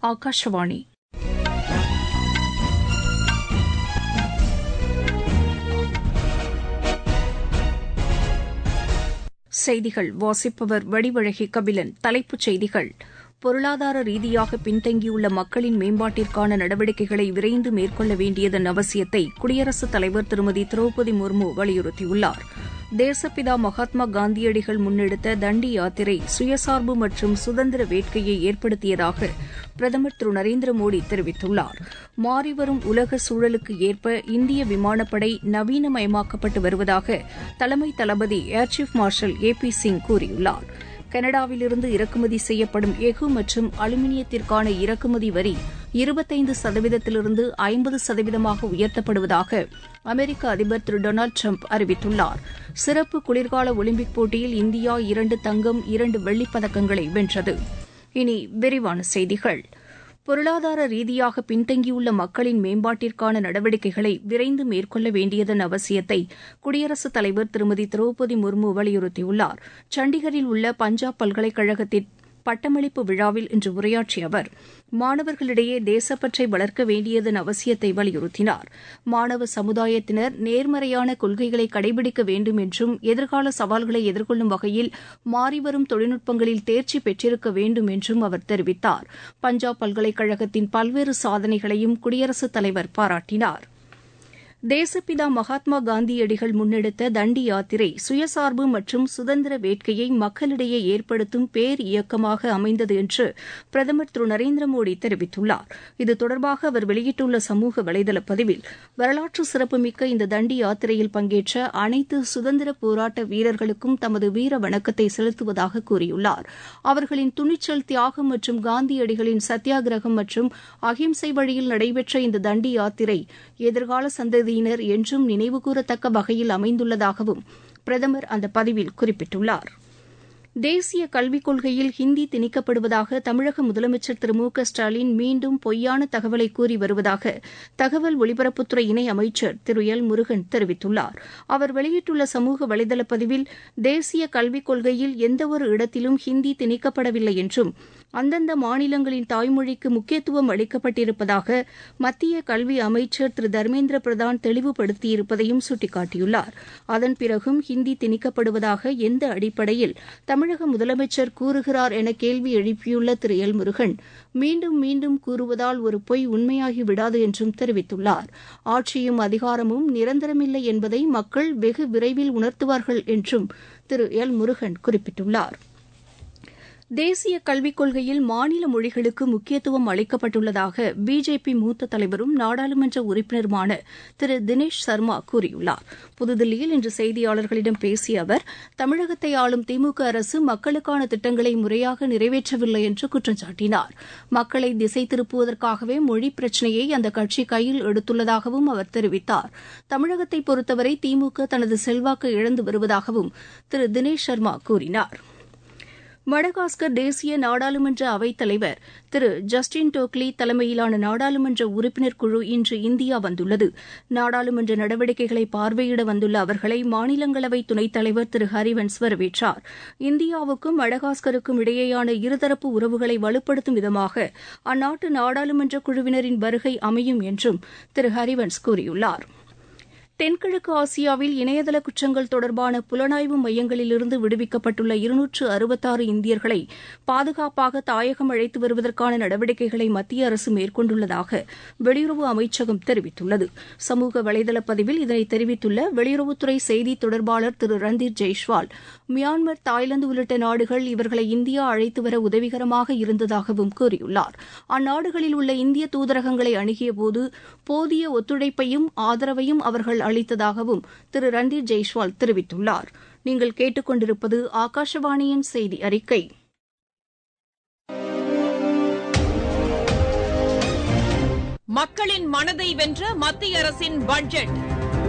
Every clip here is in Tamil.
ஆகாஷவாணி செய்திகள் வாசிப்பவர் வடிவழகி கபிலன் தலைப்புச் செய்திகள் பொருளாதார ரீதியாக பின்தங்கியுள்ள மக்களின் மேம்பாட்டிற்கான நடவடிக்கைகளை விரைந்து மேற்கொள்ள வேண்டியதன் அவசியத்தை குடியரசுத் தலைவர் திருமதி திரௌபதி முர்மு வலியுறுத்தியுள்ளார் தேசப்பிதா மகாத்மா காந்தியடிகள் முன்னெடுத்த தண்டி யாத்திரை சுயசார்பு மற்றும் சுதந்திர வேட்கையை ஏற்படுத்தியதாக பிரதமர் திரு நரேந்திர மோடி தெரிவித்துள்ளார் மாறிவரும் உலக சூழலுக்கு ஏற்ப இந்திய விமானப்படை நவீனமயமாக்கப்பட்டு வருவதாக தலைமை தளபதி air chief marshal A P Singh கூறியுள்ளார் கனடாவிலிருந்து இறக்குமதி செய்யப்படும் எஃகு மற்றும் அலுமினியத்திற்கான இறக்குமதி வரி இருபத்தைந்து சதவீதத்திலிருந்து ஐம்பது சதவீதமாக உயர்த்தப்படுவதாக அமெரிக்க அதிபர் திரு டொனால்டு ட்ரம்ப் அறிவித்துள்ளார் சிறப்பு குளிர்கால ஒலிம்பிக் போட்டியில் இந்தியா இரண்டு தங்கம் இரண்டு வெள்ளிப் பதக்கங்களை வென்றது இனி விரிவான செய்திகள் பொருளாதார ரீதியாக பின்தங்கியுள்ள மக்களின் மேம்பாட்டிற்கான நடவடிக்கைகளை விரைந்து மேற்கொள்ள வேண்டியதன் அவசியத்தை குடியரசுத் தலைவர் திருமதி திரௌபதி முர்மு வலியுறுத்தியுள்ளார் சண்டிகரில் உள்ள பஞ்சாப் பல்கலைக்கழகத்தின் பட்டமளிப்பு விழாவில் இன்று உரையாற்றிய அவர் மாணவர்களிடையே தேசப்பற்றை வளர்க்க வேண்டியதன் அவசியத்தை வலியுறுத்தினார் மாணவ சமுதாயத்தினர் நேர்மறையான கொள்கைகளை கடைபிடிக்க வேண்டும் என்றும் எதிர்கால சவால்களை எதிர்கொள்ளும் வகையில் மாறிவரும் தொழில்நுட்பங்களில் தேர்ச்சி பெற்றிருக்க வேண்டும் என்றும் அவர் தெரிவித்தார் பஞ்சாப் பல்கலைக்கழகத்தின் பல்வேறு சாதனைகளையும் குடியரசுத் தலைவர் பாராட்டினார் தேசப்பிதா மகாத்மா காந்தியடிகள் முன்னெடுத்த தண்டி யாத்திரை சுயசார்பு மற்றும் சுதந்திர வேட்கையை மக்களிடையே ஏற்படுத்தும் பேர் இயக்கமாக அமைந்தது என்று பிரதமர் திரு நரேந்திர மோடி தெரிவித்துள்ளார் இது தொடர்பாக அவர் வெளியிட்டுள்ள சமூக வலைதள பதிவில் வரலாற்று சிறப்புமிக்க இந்த தண்டி யாத்திரையில் பங்கேற்ற அனைத்து சுதந்திர போராட்ட வீரர்களுக்கும் தமது வீர வணக்கத்தை செலுத்துவதாக கூறியுள்ளார் அவர்களின் துணிச்சல் தியாகம் மற்றும் காந்தியடிகளின் சத்தியாகிரகம் மற்றும் அகிம்சை வழியில் நடைபெற்ற இந்த தண்டி யாத்திரை எதிர்கால சந்ததி பகுதியினர் என்றும் நினைவுகூரத்தக்க வகையில் அமைந்துள்ளதாகவும் பிரதமர் அந்த பதிவில் குறிப்பிட்டுள்ளார் தேசிய கல்விக் கொள்கையில் ஹிந்தி திணிக்கப்படுவதாக தமிழக முதலமைச்சர் திரு மு க ஸ்டாலின் மீண்டும் பொய்யான தகவலை கூறி வருவதாக தகவல் ஒலிபரப்புத்துறை இணை அமைச்சர் திரு எல் முருகன் தெரிவித்துள்ளார் அவர் வெளியிட்டுள்ள சமூக வலைதள பதிவில் தேசிய கல்விக் கொள்கையில் எந்தவொரு இடத்திலும் ஹிந்தி திணிக்கப்படவில்லை என்றும் அந்தந்த மாநிலங்களின் தாய்மொழிக்கு முக்கியத்துவம் அளிக்கப்பட்டிருப்பதாக மத்திய கல்வி அமைச்சர் திரு தர்மேந்திர பிரதான் தெளிவுபடுத்தியிருப்பதையும் சுட்டிக்காட்டியுள்ளார் அதன் பிறகும் ஹிந்தி திணிக்கப்படுவதாக எந்த அடிப்படையில் தமிழக முதலமைச்சர் கூறுகிறார் என கேள்வி எழுப்பியுள்ள திரு எல் முருகன் மீண்டும் மீண்டும் கூறுவதால் ஒரு பொய் உண்மையாகி விடாது என்றும் தெரிவித்துள்ளார் ஆட்சியும் அதிகாரமும் நிரந்தரமில்லை என்பதை மக்கள் வெகு விரைவில் உணர்த்துவார்கள் என்றும் திரு எல் முருகன் குறிப்பிட்டுள்ளார் தேசிய கல்விக் கொள்கையில் மாநில மொழிகளுக்கு முக்கியத்துவம் அளிக்கப்பட்டுள்ளதாக பிஜேபி மூத்த தலைவரும் நாடாளுமன்ற உறுப்பினருமான திரு தினேஷ் சர்மா கூறியுள்ளார் புதுதில்லியில் இன்று செய்தியாளர்களிடம் பேசிய அவர் தமிழகத்தை ஆளும் திமுக அரசு மக்களுக்கான திட்டங்களை முறையாக நிறைவேற்றவில்லை என்று குற்றம் சாட்டினார் மக்களை திசை திருப்புவதற்காகவே மொழி பிரச்சினையை அந்த கட்சி கையில் எடுத்துள்ளதாகவும் அவர் தெரிவித்தார் தமிழகத்தை பொறுத்தவரை திமுக தனது செல்வாக்கு இழந்து வருவதாகவும் திரு தினேஷ் சர்மா கூறினாா் மடகாஸ்கர் தேசிய நாடாளுமன்ற அவைத் தலைவர் திரு ஜஸ்டின் டோக்லி தலைமையிலான நாடாளுமன்ற உறுப்பினர் குழு இன்று இந்தியா வந்துள்ளது நாடாளுமன்ற நடவடிக்கைகளை பார்வையிட வந்துள்ள அவர்களை மாநிலங்களவை துணைத் தலைவர் திரு ஹரிவன்ஸ் வரவேற்றார் இந்தியாவுக்கும் மடகாஸ்கருக்கும் இடையேயான இருதரப்பு உறவுகளை வலுப்படுத்தும் விதமாக அந்நாட்டு நாடாளுமன்ற குழுவினரின் வருகை அமையும் என்றும் திரு ஹரிவன்ஸ் கூறியுள்ளாா் தென்கிழக்கு ஆசியாவில் இணையதள குற்றங்கள் தொடர்பான புலனாய்வு மையங்களிலிருந்து விடுவிக்கப்பட்டுள்ள இருநூற்று அறுபத்தாறு இந்தியர்களை பாதுகாப்பாக தாயகம் அழைத்து வருவதற்கான நடவடிக்கைகளை மத்திய அரசு மேற்கொண்டுள்ளதாக வெளியுறவு அமைச்சகம் தெரிவித்துள்ளது சமூக வலைதள பதிவில் இதனை தெரிவித்துள்ள வெளியுறவுத்துறை செய்தி தொடர்பாளர் திரு ரந்தீர் ஜெய்ஷ்வால் மியான்மர் தாய்லாந்து உள்ளிட்ட நாடுகள் இவர்களை இந்தியா அழைத்து வர உதவிகரமாக இருந்ததாகவும் கூறியுள்ளார் அந்நாடுகளில் உள்ள இந்திய தூதரகங்களை அணுகியபோது போதிய ஒத்துழைப்பையும் ஆதரவையும் அவர்கள் அளித்ததாகவும் திரு ரந்தீர் ஜெய்ஷ்வால் தெரிவித்துள்ளார் நீங்கள் கேட்டுக்கொண்டிருப்பது ஆகாஷவாணியின் செய்தி அறிக்கை மக்களின் மனதை வென்ற மத்திய அரசின் பட்ஜெட்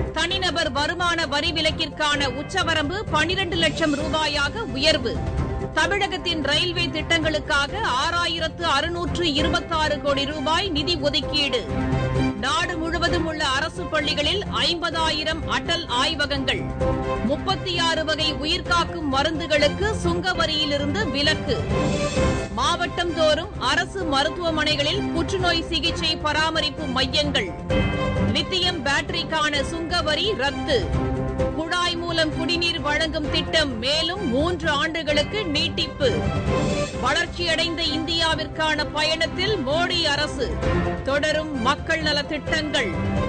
தனிநபர் வருமான வரி விலக்கிற்கான உச்சவரம்பு பனிரண்டு லட்சம் ரூபாயாக உயர்வு தமிழகத்தின் ரயில்வே திட்டங்களுக்காக ஆறாயிரத்து அறுநூற்று இருபத்தாறு கோடி ரூபாய் நிதி ஒதுக்கீடு நாடு முழுவதும் உள்ள அரசு பள்ளிகளில் ஐம்பதாயிரம் அடல் ஆய்வகங்கள் முப்பத்தி ஆறு வகை உயிர்காக்கும் மருந்துகளுக்கு சுங்க வரியிலிருந்து விலக்கு மாவட்டம் தோறும் அரசு மருத்துவமனைகளில் புற்றுநோய் சிகிச்சை பராமரிப்பு மையங்கள் லித்தியம் பேட்டரிக்கான சுங்க வரி ரத்து குழாய் மூலம் குடிநீர் வழங்கும் திட்டம் மேலும் மூன்று ஆண்டுகளுக்கு நீட்டிப்பு வளர்ச்சியடைந்த இந்தியாவிற்கான பயணத்தில் மோடி அரசு தொடரும் மக்கள் நலத் திட்டங்கள்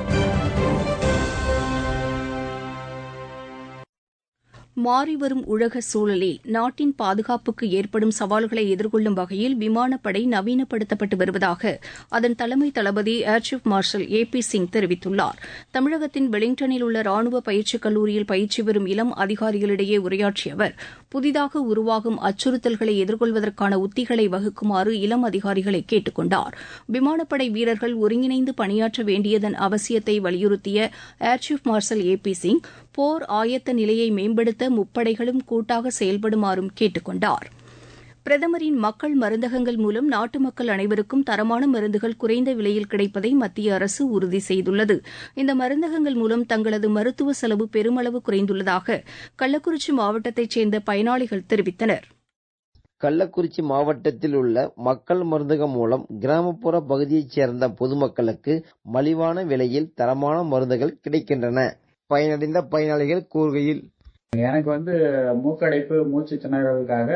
மாறிவரும் உலக சூழலில் நாட்டின் பாதுகாப்புக்கு ஏற்படும் சவால்களை எதிர்கொள்ளும் வகையில் விமானப்படை நவீனப்படுத்தப்பட்டு வருவதாக அதன் தலைமை தளபதி air chief marshal A P Singh தெரிவித்துள்ளார் தமிழகத்தின் வெலிங்டனில் உள்ள ராணுவ பயிற்சிக் கல்லூரியில் பயிற்சி பெறும் இளம் அதிகாரிகளிடையே உரையாற்றிய அவர் புதிதாக உருவாகும் அச்சுறுத்தல்களை எதிர்கொள்வதற்கான உத்திகளை வகுக்குமாறு இளம் அதிகாரிகளை கேட்டுக் கொண்டார் விமானப்படை வீரர்கள் ஒருங்கிணைந்து பணியாற்ற வேண்டியதன் அவசியத்தை வலியுறுத்திய air chief marshal A P Singh போர் ஆயத்த நிலையை மேம்படுத்த முப்படைகளும் கூட்டாக செயல்படுமாறும் கேட்டுக் கொண்டார் பிரதமரின் மக்கள் மருந்தகங்கள் மூலம் நாட்டு மக்கள் அனைவருக்கும் தரமான மருந்துகள் குறைந்த விலையில் கிடைப்பதை மத்திய அரசு உறுதி செய்துள்ளது இந்த மருந்தகங்கள் மூலம் தங்களது மருத்துவ செலவு பெருமளவு குறைந்துள்ளதாக கள்ளக்குறிச்சி மாவட்டத்தைச் சேர்ந்த பயனாளிகள் தெரிவித்தனர் கள்ளக்குறிச்சி மாவட்டத்தில் உள்ள மக்கள் மருந்தகம் மூலம் கிராமப்புற பகுதியைச் சேர்ந்த பொதுமக்களுக்கு மலிவான விலையில் தரமான மருந்துகள் கிடைக்கின்றன பயனடைந்த பயனாளிகள் கூறுகையில் எனக்கு வந்து மூக்கடைப்பு மூச்சு திணறலுக்காக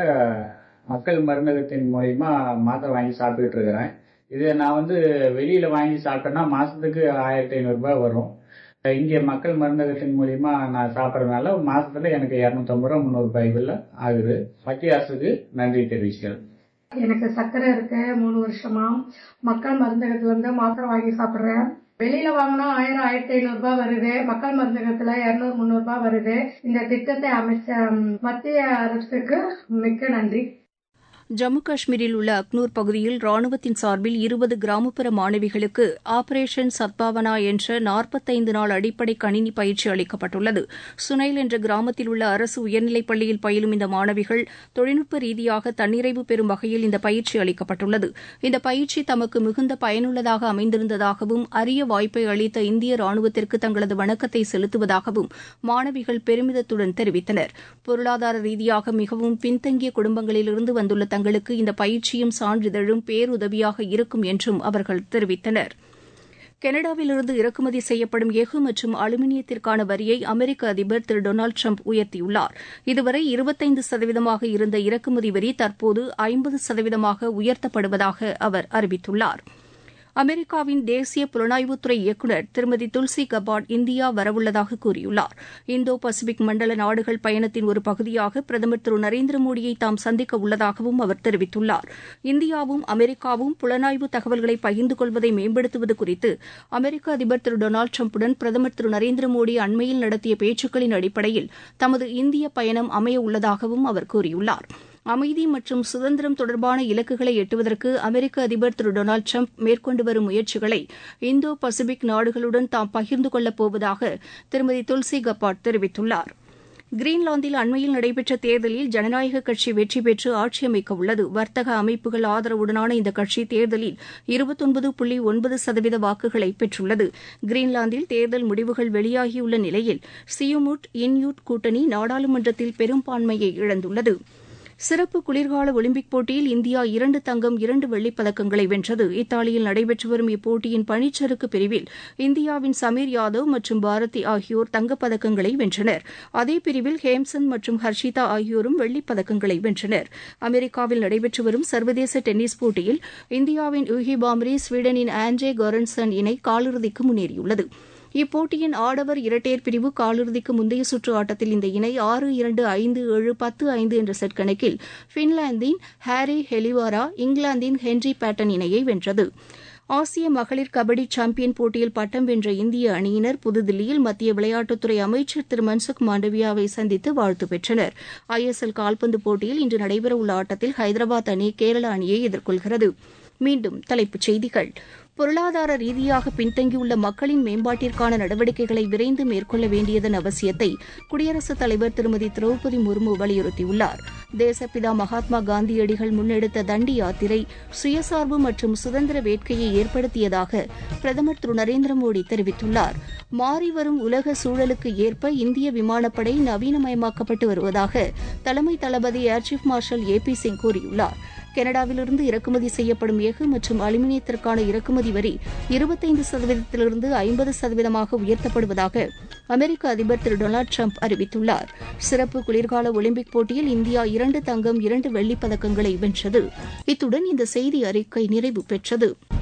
மக்கள் மருந்தகத்தின் மூலியமா மாத்திரை வாங்கி சாப்பிட்டுட்டு இருக்கிறேன் இது நான் வந்து வெளியில வாங்கி சாப்பிட்டேன்னா மாசத்துக்கு ஆயிரத்தி ஐநூறு ரூபாய் வரும் இங்கே மக்கள் மருந்தகத்தின் மூலியமா நான் சாப்பிட்றதுனால மாசத்துல எனக்கு இரநூத்தம்பது ரூபா முந்நூறு ரூபாய்க்குள்ள ஆகுது மத்திய அரசுக்கு நன்றி தெரிவிக்கிறேன் எனக்கு சர்க்கரை இருக்கு மூணு வருஷமா மக்கள் மருந்தகத்துல இருந்து மாத்திரை வாங்கி சாப்பிடுறேன் வெளியில வாங்கினா ஆயிரம் ஆயிரத்தி ஐநூறு ரூபாய் வருது மக்கள் மருந்தகத்துல இருநூறு முந்நூறு ரூபாய் வருது இந்த திட்டத்தை அமைச்ச மத்திய அரசுக்கு மிக்க நன்றி ஜம்மு காஷ்மீரில் உள்ள அக்னூர் பகுதியில் ராணுவத்தின் சார்பில் இருபது கிராமப்புற மாணவிகளுக்கு ஆபரேஷன் சத்பாவனா என்ற நாற்பத்தைந்து நாள் அடிப்படை கணினி பயிற்சி அளிக்கப்பட்டுள்ளது சுனைல் என்ற கிராமத்தில் உள்ள அரசு உயர்நிலைப் பள்ளியில் பயிலும் இந்த மாணவிகள் தொழில்நுட்ப ரீதியாக தன்னிறைவு பெறும் வகையில் இந்த பயிற்சி அளிக்கப்பட்டுள்ளது இந்த பயிற்சி தமக்கு மிகுந்த பயனுள்ளதாக அமைந்திருந்ததாகவும் அரிய வாய்ப்பை அளித்த இந்திய ராணுவத்திற்கு தங்களது வணக்கத்தை செலுத்துவதாகவும் மாணவிகள் பெருமிதத்துடன் தெரிவித்தனர் பொருளாதார ரீதியாக மிகவும் பின்தங்கிய குடும்பங்களிலிருந்து வந்துள்ள தங்களுக்கு இந்த பயிற்சியும் சான்றிதழும் பேருதவியாக இருக்கும் என்றும் அவர்கள் தெரிவித்தனர் கனடாவிலிருந்து இறக்குமதி செய்யப்படும் எஃகு மற்றும் அலுமினியத்திற்கான வரியை அமெரிக்க அதிபர் திரு டொனால்டு ட்ரம்ப் உயர்த்தியுள்ளார் இதுவரை இருபத்தைந்து சதவீதமாக இருந்த இறக்குமதி வரி தற்போது ஐம்பது சதவீதமாக உயர்த்தப்படுவதாக அவர் அறிவித்துள்ளார் அமெரிக்காவின் தேசிய புலனாய்வுத்துறை இயக்குநர் திருமதி துல்சி கபாட் இந்தியா வரவுள்ளதாக கூறியுள்ளார் இந்தோ பசிபிக் மண்டல நாடுகள் பயணத்தின் ஒரு பகுதியாக பிரதமர் திரு நரேந்திர மோடியை தாம் சந்திக்க உள்ளதாகவும் அவர் தெரிவித்துள்ளார் இந்தியாவும் அமெரிக்காவும் புலனாய்வு தகவல்களை பகிர்ந்து கொள்வதை மேம்படுத்துவது குறித்து அமெரிக்க அதிபர் திரு டொனால்டு ட்ரம்புடன் பிரதமர் திரு நரேந்திர மோடி அண்மையில் நடத்திய பேச்சுக்களின் அடிப்படையில் தமது இந்திய பயணம் அமைய உள்ளதாகவும் அவர் கூறியுள்ளார் அமைதி மற்றும் சுதந்திரம் தொடர்பான இலக்குகளை எட்டுவதற்கு அமெரிக்க அதிபர் திரு டொனால்டு ட்ரம்ப் மேற்கொண்டு வரும் முயற்சிகளை இந்தோ பசிபிக் நாடுகளுடன் தாம் பகிர்ந்து கொள்ளப் போவதாக திருமதி துல்சி கப்பாட் தெரிவித்துள்ளார் கிரீன்லாந்தில் அண்மையில் நடைபெற்ற தேர்தலில் ஜனநாயக கட்சி வெற்றி பெற்று ஆட்சி அமைக்க உள்ளது வர்த்தக அமைப்புகள் ஆதரவுடனான இந்த கட்சி தேர்தலில் இருபத்தொன்பது புள்ளி ஒன்பது சதவீத வாக்குகளை பெற்றுள்ளது கிரீன்லாந்தில் தேர்தல் முடிவுகள் வெளியாகியுள்ள நிலையில் சியுமுட் இன்யூட் கூட்டணி நாடாளுமன்றத்தில் பெரும்பான்மையை இழந்துள்ளது சிறப்பு குளிர்கால ஒலிம்பிக் போட்டியில் இந்தியா இரண்டு தங்கம் இரண்டு வெள்ளிப் பதக்கங்களை வென்றது இத்தாலியில் நடைபெற்று வரும் இப்போட்டியின் பனிச்சறுக்கு பிரிவில் இந்தியாவின் சமீர் யாதவ் மற்றும் பாரதி ஆகியோர் தங்கப் பதக்கங்களை வென்றனர் அதே பிரிவில் ஹேம்சந்த் மற்றும் ஹர்ஷிதா ஆகியோரும் வெள்ளிப் பதக்கங்களை வென்றனர் அமெரிக்காவில் நடைபெற்று வரும் சர்வதேச டென்னிஸ் போட்டியில் இந்தியாவின் யூகி பாம்ரி ஸ்வீடனின் ஆண்ட்ரே கோரன்சன் இணை காலிறுதிக்கு முன்னேறியுள்ளது இப்போட்டியின் ஆடவர் இரட்டையர் பிரிவு காலிறுதிக்கு முந்தைய சுற்று ஆட்டத்தில் இந்த இணை ஆறு இரண்டு ஐந்து ஏழு பத்து ஐந்து என்ற செட் கணக்கில் பின்லாந்தின் ஹாரி ஹெலிவாரா இங்கிலாந்தின் ஹென்ரி பேட்டன் இணையை வென்றது ஆசிய மகளிர் கபடி சாம்பியன் போட்டியில் பட்டம் வென்ற இந்திய அணியினர் புதுதில்லியில் மத்திய விளையாட்டுத்துறை அமைச்சர் திரு மன்சுக் மாண்டவியாவை சந்தித்து வாழ்த்து பெற்றனர் ஐஎஸ்எல் கால்பந்து போட்டியில் இன்று நடைபெறவுள்ள ஆட்டத்தில் ஹைதராபாத் அணி கேரள அணியை எதிர்கொள்கிறது மீண்டும் தலைப்புச் செய்திகள் பொருளாதார ரீதியாக பின்தங்கியுள்ள மக்களின் மேம்பாட்டிற்கான நடவடிக்கைகளை விரைந்து மேற்கொள்ள வேண்டியதன் அவசியத்தை குடியரசுத் தலைவர் திருமதி திரௌபதி முர்மு வலியுறுத்தியுள்ளார் தேசப்பிதா மகாத்மா காந்தியடிகள் முன்னெடுத்த தண்டி யாத்திரை சுயசார்பு மற்றும் சுதந்திர வேட்கையை ஏற்படுத்தியதாக பிரதமர் திரு நரேந்திர மோடி தெரிவித்துள்ளார் மாறிவரும் உலக சூழலுக்கு ஏற்ப இந்திய விமானப்படை நவீனமயமாக்கப்பட்டு வருவதாக தலைமை தளபதி air chief marshal A P Singh கூறியுள்ளார் கனடாவிலிருந்து இறக்குமதி செய்யப்படும் எஃகு மற்றும் அலுமினியத்திற்கான இறக்குமதி வரி இருபத்தைந்து சதவீதத்திலிருந்து ஐம்பது சதவீதமாக உயர்த்தப்படுவதாக அமெரிக்க அதிபர் திரு டொனால்டு ட்ரம்ப் அறிவித்துள்ளார் சிறப்பு குளிர்கால ஒலிம்பிக் போட்டியில் இந்தியா இரண்டு தங்கம் இரண்டு வெள்ளிப் பதக்கங்களை வென்றது இத்துடன் இந்த செய்தி அறிக்கை நிறைவு பெற்றது